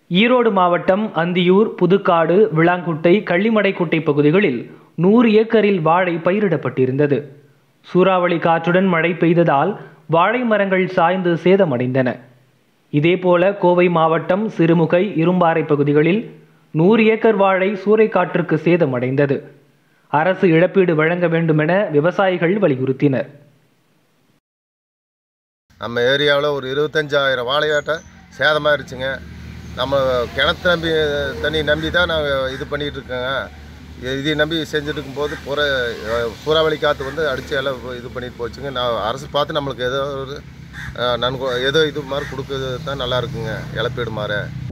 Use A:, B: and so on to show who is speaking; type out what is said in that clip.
A: ஈரோடு மாவட்டம் அந்தியூர் புதுக்காடு விளாங்குட்டை கள்ளிமடைக்குட்டை பகுதிகளில் நூறு ஏக்கரில் வாழை பயிரிடப்பட்டிருந்தது சூறாவளி காற்றுடன் மழை பெய்ததால் வாழை மரங்கள் சாய்ந்து சேதமடைந்தன இதேபோல கோவை மாவட்டம் சிறுமுகை இரும்பாறை பகுதிகளில் நூறு ஏக்கர் வாழை சூறைக்காற்றுக்கு சேதமடைந்தது அரசு இழப்பீடு வழங்க வேண்டுமென விவசாயிகள் வலியுறுத்தினர்
B: நம்ம ஏரியாவில் ஒரு இருபத்தஞ்சாயிரம் வாழையாட்டை சேதமாயிருச்சுங்க நம்ம கிணத்து நம்பி தண்ணி நம்பி தான் நாங்கள் இது பண்ணிகிட்டு இருக்கோங்க இ- இதை நம்பி செஞ்சுட்டு இருக்கும்போது புற அஹ், சூறாவளி காற்று வந்து அடித்து எல்லாம் இது பண்ணிட்டு போச்சுங்க நான் அரசு பார்த்து நம்மளுக்கு ஏதோ ஒரு அஹ், நன்கொ ஏதோ இது மாதிரி கொடுக்குறது தான் நல்லா இருக்குங்க இழப்பீடு மாதிரி